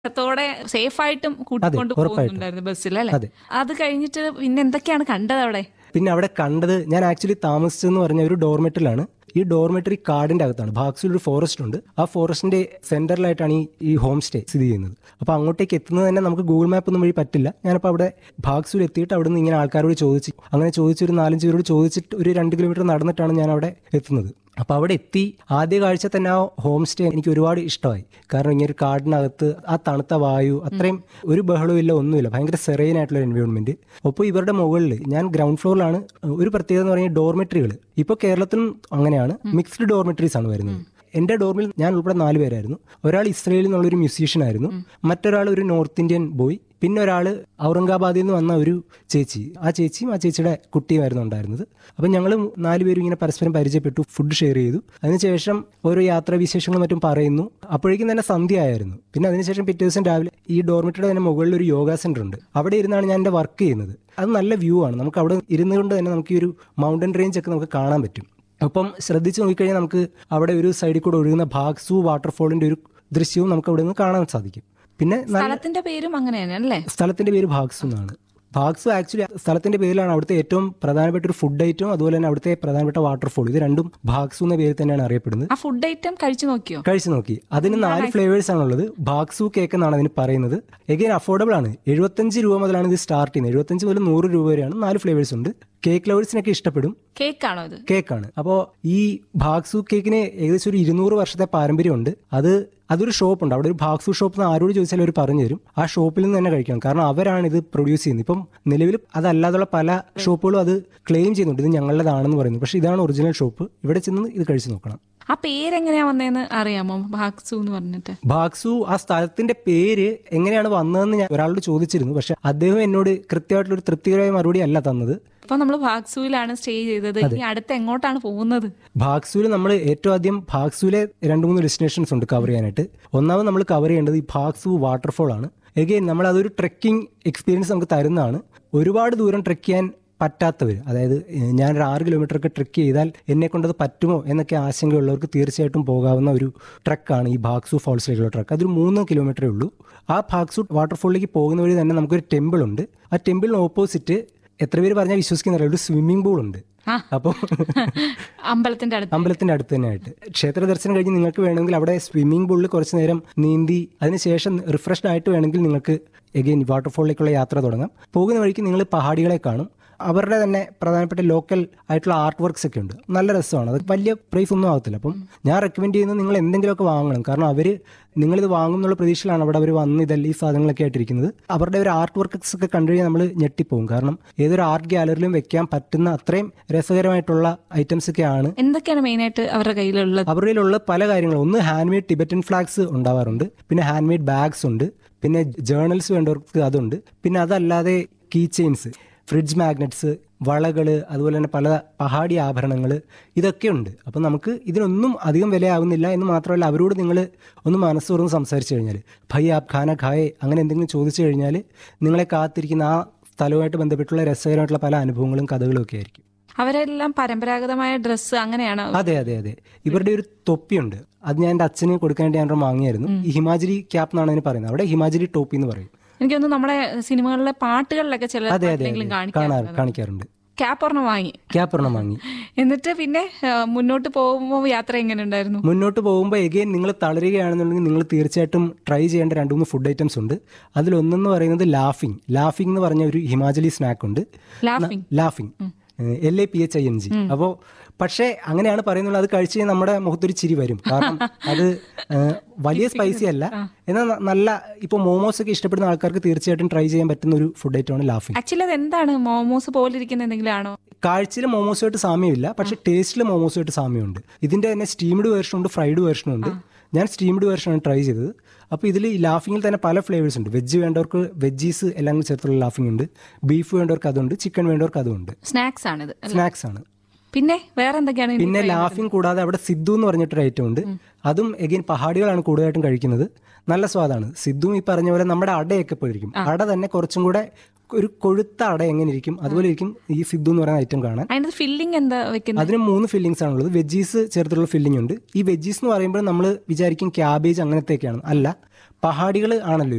ത്തോടെ സേഫ് ആയിട്ടും കൂട്ടിക്കൊണ്ട് ഉറപ്പായിട്ടും. പോകുന്നുണ്ടായിരുന്നു ബസ്സിൽ അല്ലെ അതെ. അത് കഴിഞ്ഞിട്ട് പിന്നെ എന്തൊക്കെയാണ് കണ്ടത് അവിടെ പിന്നെ അവിടെ കണ്ടത് ഞാൻ ആക്ച്വലി താമസിച്ചതെന്ന് പറഞ്ഞ ഒരു ഡോർമെറ്ററിലാണ് ഈ ഡോർമെറ്ററി കാടിന്റെ അകത്താണ് ഭാഗ്സിൽ ഒരു ഫോറസ്റ്റ് ഉണ്ട് ആ ഫോറസ്റ്റിന്റെ സെന്ററിലായിട്ടാണ് ഈ ഈ ഹോം സ്റ്റേ സ്ഥിതി ചെയ്യുന്നത് അപ്പോൾ അങ്ങോട്ടേക്ക് എത്തുന്നത് തന്നെ നമുക്ക് ഗൂഗിൾ മാപ്പ് ഒന്നും വഴി പറ്റില്ല ഞാനപ്പോൾ അവിടെ ഭാഗ്സൂൽ എത്തിയിട്ട് അവിടെ നിന്ന് ഇങ്ങനെ ആൾക്കാരോട് ചോദിച്ചു അങ്ങനെ ചോദിച്ച് ഒരു നാലഞ്ച് പേരോട് ചോദിച്ചിട്ട് ഒരു രണ്ട് കിലോമീറ്റർ നടന്നിട്ടാണ് ഞാൻ അവിടെ എത്തുന്നത് അപ്പോൾ അവിടെ എത്തി ആദ്യ കാഴ്ച തന്നെ ആ ഹോം സ്റ്റേ എനിക്ക് ഒരുപാട് ഇഷ്ടമായി കാരണം ഇങ്ങനെ ഒരു കാടിനകത്ത് ആ തണുത്ത വായു അത്രയും ഒരു ബഹളവും ഇല്ല ഒന്നുമില്ല ഭയങ്കര സെറൈൻ ആയിട്ടുള്ള എൻവയോൺമെന്റ് ഒപ്പം ഇവരുടെ മുകളിൽ ഞാൻ ഗ്രൗണ്ട് ഫ്ലോറിലാണ് ഒരു പ്രത്യേകത എന്ന് പറഞ്ഞാൽ ഡോർമെട്രികൾ ഇപ്പോൾ കേരളത്തിലും അങ്ങനെയാണ് മിക്സ്ഡ് ഡോർമെട്രീസ് ആണ് വരുന്നത് എന്റെ ഡോർമിൽ ഞാൻ ഉൾപ്പെടെ നാല് പേരായിരുന്നു ഒരാൾ ഇസ്രയേലിൽ നിന്നുള്ളൊരു മ്യൂസീഷ്യൻ ആയിരുന്നു മറ്റൊരാൾ ഒരു നോർത്ത് ഇന്ത്യൻ ബോയ് പിന്നെ ഒരാൾ ഔറംഗാബാദിൽ നിന്ന് വന്ന ഒരു ചേച്ചി ആ ചേച്ചിയും ആ ചേച്ചിയുടെ കുട്ടിയുമായിരുന്നു ഉണ്ടായിരുന്നത് അപ്പം ഞങ്ങൾ നാലുപേരും ഇങ്ങനെ പരസ്പരം പരിചയപ്പെട്ടു ഫുഡ് ഷെയർ ചെയ്തു അതിനുശേഷം ഓരോ യാത്രാവിശേഷങ്ങളും മറ്റും പറയുന്നു അപ്പോഴേക്കും തന്നെ സന്ധ്യ ആയിരുന്നു പിന്നെ അതിനുശേഷം പിറ്റേ ദിവസം രാവിലെ ഈ ഡോർമിറ്ററിയുടെ തന്നെ മുകളിൽ ഒരു യോഗ സെന്റർ ഉണ്ട് അവിടെ ഇരുന്നാണ് ഞാൻ എൻ്റെ വർക്ക് ചെയ്യുന്നത് അത് നല്ല വ്യൂ ആണ് നമുക്ക് അവിടെ ഇരുന്നുകൊണ്ട് തന്നെ നമുക്ക് ഈ ഒരു മൗണ്ടൻ റേഞ്ച് ഒക്കെ നമുക്ക് കാണാൻ പറ്റും അപ്പം ശ്രദ്ധിച്ച് നോക്കിക്കഴിഞ്ഞാൽ നമുക്ക് അവിടെ ഒരു സൈഡിൽ കൂടെ ഒഴുകുന്ന ഭാഗ്സു വാട്ടർഫോളിന്റെ ഒരു ദൃശ്യവും നമുക്ക് അവിടെ നിന്ന് കാണാൻ സാധിക്കും പിന്നെ നല്ല സ്ഥലത്തിന്റെ പേരും അങ്ങനെയാണ് അല്ലേ സ്ഥലത്തിന്റെ പേര് ഭാഗ്സു എന്നാണ് ഭാഗ്സു ആക്ച്വലി സ്ഥലത്തിന്റെ പേരിലാണ് അവിടുത്തെ ഏറ്റവും പ്രധാനപ്പെട്ട ഒരു ഫുഡ് ഐറ്റവും അതുപോലെ തന്നെ അവിടുത്തെ പ്രധാനപ്പെട്ട വാട്ടർഫോൾ ഇത് രണ്ടും ഭാഗ്സു എന്ന പേരിൽ തന്നെയാണ് അറിയപ്പെടുന്നത് ആ ഫുഡ് ഐറ്റം കഴിച്ചു നോക്കിയോ കഴിച്ചു നോക്കി അതിന് നാല് ഫ്ലേവേഴ്സ് ആണുള്ളത് ഭാഗ്സു കേക്ക് എന്നാണ് അതിന് പറയുന്നത് എഗെയിൻ അഫോർഡബിൾ ആണ് എഴുപത്തഞ്ച് രൂപ മുതലാണ് ഇത് സ്റ്റാർട്ട് ചെയ്യുന്നത് എഴുപത്തഞ്ച് മുതൽ നൂറ് രൂപ വരെയാണ് നാല് ഫ്ലേവേഴ്സ് ഉണ്ട് കേക്ക് ലവേഴ്സിനൊക്കെ ഇഷ്ടപ്പെടും കേക്കാണോ ഇത് കേക്കാണ് അപ്പോൾ ഈ ഭാഗ്സു കേക്കിന് ഏകദേശം ഒരു ഇരുന്നൂറ് വർഷത്തെ പാരമ്പര്യമുണ്ട് അത് അതൊരു ഷോപ്പുണ്ട് അവിടെ ഒരു ഭാഗ്സു ഷോപ്പ് എന്ന് ആരോട് ചോദിച്ചാലും അവർ പറഞ്ഞു തരും ആ ഷോപ്പിൽ നിന്ന് തന്നെ കഴിക്കണം കാരണം അവരാണ് ഇത് പ്രൊഡ്യൂസ് ചെയ്യുന്നത് ഇപ്പം നിലവിൽ അതല്ലാതുള്ള പല ഷോപ്പുകളും അത് ക്ലെയിം ചെയ്യുന്നുണ്ട് ഇത് ഞങ്ങളുടേതാണെന്ന് പറയുന്നു പക്ഷേ ഇതാണ് ഒറിജിനൽ ഷോപ്പ് ഇവിടെ ചെന്ന് ഇത് കഴിച്ചു നോക്കണം ആ പേരെങ്ങനെയാ വന്നതെന്ന് അറിയാമോ ഭാഗ്സു എന്ന് പറഞ്ഞിട്ട് ഭാഗ്സു ആ സ്ഥലത്തിന്റെ പേര് എങ്ങനെയാണ് വന്നതെന്ന് ഞാൻ ഒരാളോട് ചോദിച്ചിരുന്നു പക്ഷെ അദ്ദേഹം എന്നോട് കൃത്യമായിട്ടുള്ള ഒരു തൃപ്തികരമായ മറുപടി അല്ല തന്നത് അപ്പൊ നമ്മൾ ഭാഗ്സുവിലാണ് സ്റ്റേ ചെയ്തത് ഇനി അടുത്ത് എങ്ങോട്ടാണ് പോകുന്നത് ഭാഗ്സൂല് നമ്മൾ ഏറ്റവും ആദ്യം ഭാഗ്സൂലെ രണ്ട് മൂന്ന് ഡെസ്റ്റിനേഷൻസ് ഉണ്ട് കവർ ചെയ്യാനായിട്ട് ഒന്നാമത് നമ്മൾ കവർ ചെയ്യേണ്ടത് ഈ ഭാഗ്സു വാട്ടർഫോൾ ആണ് എഗെയിൻ നമ്മൾ അതൊരു ട്രെക്കിംഗ് എക്സ്പീരിയൻസ് നമുക്ക് തരുന്നതാണ് ഒരുപാട് ദൂരം ട്രെക്ക് ചെയ്യാൻ പറ്റാത്തവർ അതായത് ഏഹ്, ഞാനൊരു ആറ് കിലോമീറ്റർ ഒക്കെ ട്രെക്ക് ചെയ്താൽ എന്നെ കൊണ്ടത് പറ്റുമോ എന്നൊക്കെ ആശങ്കയുള്ളവർക്ക് തീർച്ചയായിട്ടും പോകാവുന്ന ഒരു ട്രക്കാണ് ഈ ഭാഗ്സു ഫോൾസിലേക്കുള്ള ട്രക്ക് അതൊരു മൂന്ന് കിലോമീറ്ററേ ഉള്ളൂ ആ ഭാഗ്സു വാട്ടർഫോളിലേക്ക് പോകുന്ന വഴി തന്നെ നമുക്കൊരു ടെമ്പിൾ ഉണ്ട് ആ ടെമ്പിളിന് ഓപ്പോസിറ്റ് എത്ര പേര് പറഞ്ഞാൽ വിശ്വസിക്കുന്ന ഒരു സ്വിമ്മിംഗ് പൂൾ ഉണ്ട് ആ. അപ്പോൾ അമ്പലത്തിന്റെ അടുത്ത് അമ്പലത്തിന്റെ അടുത്ത് തന്നെയായിട്ട് ക്ഷേത്ര ദർശനം കഴിഞ്ഞ് നിങ്ങൾക്ക് വേണമെങ്കിൽ അവിടെ സ്വിമ്മിംഗ് പൂളിൽ കുറച്ച് നേരം നീന്തി അതിനുശേഷം റിഫ്രഷ്ഡ് ആയിട്ട് വേണമെങ്കിൽ നിങ്ങൾക്ക് എഗെയിൻ വാട്ടർഫോളിലേക്കുള്ള യാത്ര തുടങ്ങാം പോകുന്ന വഴിക്ക് നിങ്ങൾ പഹാടികളെ കാണും അവരുടെ തന്നെ പ്രധാനപ്പെട്ട ലോക്കൽ ആയിട്ടുള്ള ആർട്ട് വർക്ക്സ് ഒക്കെ ഉണ്ട് നല്ല രസമാണ് അത് വലിയ പ്രൈസ് ഒന്നും ആകത്തില്ല അപ്പം ഞാൻ റെക്കമെൻഡ് ചെയ്യുന്നത് നിങ്ങൾ എന്തെങ്കിലുമൊക്കെ വാങ്ങണം കാരണം അവർ നിങ്ങളിത് വാങ്ങും എന്നുള്ള പ്രതീക്ഷയിലാണ് അവിടെ അവർ വന്ന് ഇതെല്ലാം ഈ സാധനങ്ങളൊക്കെ ആയിട്ടിരിക്കുന്നത് അവരുടെ ഒരു ആർട്ട് വർക്ക്സ് ഒക്കെ കണ്ടു കഴിഞ്ഞാൽ നമ്മൾ ഞെട്ടിപ്പോകും കാരണം ഏതൊരു ആർട്ട് ഗാലറിയിലും വെക്കാൻ പറ്റുന്ന അത്രയും രസകരമായിട്ടുള്ള ഐറ്റംസ് ഒക്കെയാണ് എന്തൊക്കെയാണ് മെയിൻ ആയിട്ട് അവരുടെ കയ്യിലുള്ളത് അവരിലുള്ള പല കാര്യങ്ങളും ഒന്ന് ഹാൻഡ് മെയ്ഡ് ടിബറ്റൻ ഫ്ലാഗ്സ് ഉണ്ടാവാറുണ്ട് പിന്നെ ഹാൻഡ് മെയ്ഡ് ബാഗ്സ് ഉണ്ട് പിന്നെ ജേർണൽസ് വേണ്ടവർക്ക് അതുണ്ട് പിന്നെ അതല്ലാതെ കീ ചെയിൻസ് ഫ്രിഡ്ജ് മാഗ്നറ്റ്സ് വളകള് അതുപോലെ തന്നെ പല പഹാടി ആഭരണങ്ങൾ ഇതൊക്കെ ഉണ്ട് അപ്പം നമുക്ക് ഇതിനൊന്നും അധികം വിലയാവുന്നില്ല എന്ന് മാത്രമല്ല അവരോട് നിങ്ങൾ ഒന്ന് മനസ്സ് തുറന്ന് സംസാരിച്ചു കഴിഞ്ഞാൽ ഭൈ ആപ് ഖാന ഖായേ അങ്ങനെ എന്തെങ്കിലും ചോദിച്ചു കഴിഞ്ഞാൽ നിങ്ങളെ കാത്തിരിക്കുന്ന ആ സ്ഥലവുമായിട്ട് ബന്ധപ്പെട്ടുള്ള രസകരമായിട്ടുള്ള പല അനുഭവങ്ങളും കഥകളും ഒക്കെ ആയിരിക്കും അവരെല്ലാം പരമ്പരാഗതമായ ഡ്രസ്സ് അങ്ങനെയാണ് അതെ അതെ അതെ ഇവരുടെ ഒരു തൊപ്പിയുണ്ട് അത് ഞാൻ എൻ്റെ അച്ഛന് കൊടുക്കാൻ വേണ്ടി ഞാൻ ഒരെണ്ണം വാങ്ങിയായിരുന്നു ഈ ഹിമാചലി ക്യാപ്പ് എന്നാണ് അതിന് പറയുന്നത് അവിടെ ഹിമാചലി ടോപ്പി എന്ന് പറയും എനിക്ക് തോന്നുന്നു നമ്മുടെ സിനിമകളിലെ പാട്ടുകളിലൊക്കെ ചില അതെ അതെ പാട്ടിലെങ്കിലും അതെ കാണിക്കാം കാണാറ് കാണിക്കാറുണ്ട് ക്യാപ്പ് ഒരെണ്ണം വാങ്ങി ക്യാപ്പ് ഒരെണ്ണം വാങ്ങി എന്നിട്ട് പിന്നെ ആ, മുന്നോട്ട് പോകുമ്പോൾ യാത്ര എങ്ങനെ ഉണ്ടായിരുന്നു മുന്നോട്ട് പോകുമ്പോൾ എഗെയിൻ നിങ്ങൾ തളരുകയാണെന്നുണ്ടെങ്കിൽ നിങ്ങൾ തീർച്ചയായിട്ടും ട്രൈ ചെയ്യേണ്ട രണ്ട് മൂന്ന് ഫുഡ് ഐറ്റംസ് ഉണ്ട് അതിലൊന്നെന്ന് പറയുന്നത് ലാഫിംഗ് ലാഫിംഗ് എന്ന് പറഞ്ഞ ഒരു ഹിമാചലി സ്നാക്ക് ഉണ്ട് laphing laphing L A P H I N G അപ്പോൾ പക്ഷേ അങ്ങനെയാണ് പറയുന്നത് അത് കഴിച്ച് കഴിഞ്ഞാൽ നമ്മുടെ മുഖത്തൊരു ചിരി വരും കാരണം അത് ഏഹ്, വലിയ സ്പൈസി അല്ല എന്നാൽ ന- നല്ല ഇപ്പോൾ മോമോസ് ഒക്കെ ഇഷ്ടപ്പെടുന്ന ആൾക്കാർക്ക് തീർച്ചയായിട്ടും ട്രൈ ചെയ്യാൻ പറ്റുന്ന ഒരു ഫുഡ് ഐറ്റമാണ് ലാഫിംഗ് ആക്ച്വലി അത് എന്താണ് മോമോസ് പോലെ ഇരിക്കുന്ന എന്തെങ്കിലും ആണോ കാഴ്ചയിൽ മോമോസുമായിട്ട് സാമ്യമില്ല പക്ഷെ ടേസ്റ്റിൽ മോമോസുമായിട്ട് സാമ്യമുണ്ട് ഇതിന്റെ തന്നെ സ്റ്റീംഡ് വേർഷൻ ഉണ്ട് ഫ്രൈഡ് വേർഷനും ഉണ്ട് ഞാൻ സ്റ്റീംഡ് വേർഷനാണ് ട്രൈ ചെയ്തത് അപ്പോൾ ഇതിൽ ലാഫിങ്ങിൽ തന്നെ പല ഫ്ലേവേഴ്സ് ഉണ്ട് വെജ് വേണ്ടവർക്ക് വെജീസ് എല്ലാം കൂടി ചേർത്തുള്ള ലാഫിംഗ് ഉണ്ട് ബീഫ് വേണ്ടവർക്ക് അതുണ്ട് ചിക്കൻ വേണ്ടവർക്ക് അതുണ്ട് സ്നാക്സ് ആണിത് അല്ലേ? സ്നാക്സ് ആണ് പിന്നെ വേറെ എന്തൊക്കെയാണ് ഇനി പിന്നെ ലാഫിംഗ് കൂടാതെ അവിടെ സിദ്ധു എന്ന് പറഞ്ഞിട്ടൊരു ഐറ്റം ഉണ്ട് അതും എഗെയിൻ പഹാടികളാണ് കൂടുതലായിട്ടും കഴിക്കുന്നത് നല്ല സ്വാദാണ് സിദ്ധുവും ഈ പറഞ്ഞ പോലെ നമ്മുടെ അടയൊക്കെ പോയിരിക്കും അട തന്നെ കുറച്ചും കൂടെ ഒരു കൊഴുത്ത അട എങ്ങനെ ഇരിക്കും അതുപോലെ ഇരിക്കും ഈ സിദ്ധു എന്ന് പറയുന്ന ഐറ്റം കാണാൻ അതിന്റെ ഫില്ലിംഗ് എന്താ വെക്കുന്നത് അതിന് മൂന്ന് ഫില്ലിങ്സ് ആണുള്ളത് വെജീസ് ചേർത്തുള്ള ഫില്ലിംഗ് ഉണ്ട് ഈ വെജീസ് എന്ന് പറയുമ്പോൾ നമ്മൾ വിചാരിക്കും ക്യാബേജ് അങ്ങനത്തെയൊക്കെയാണ് അല്ല പഹാടികൾ ആണല്ലോ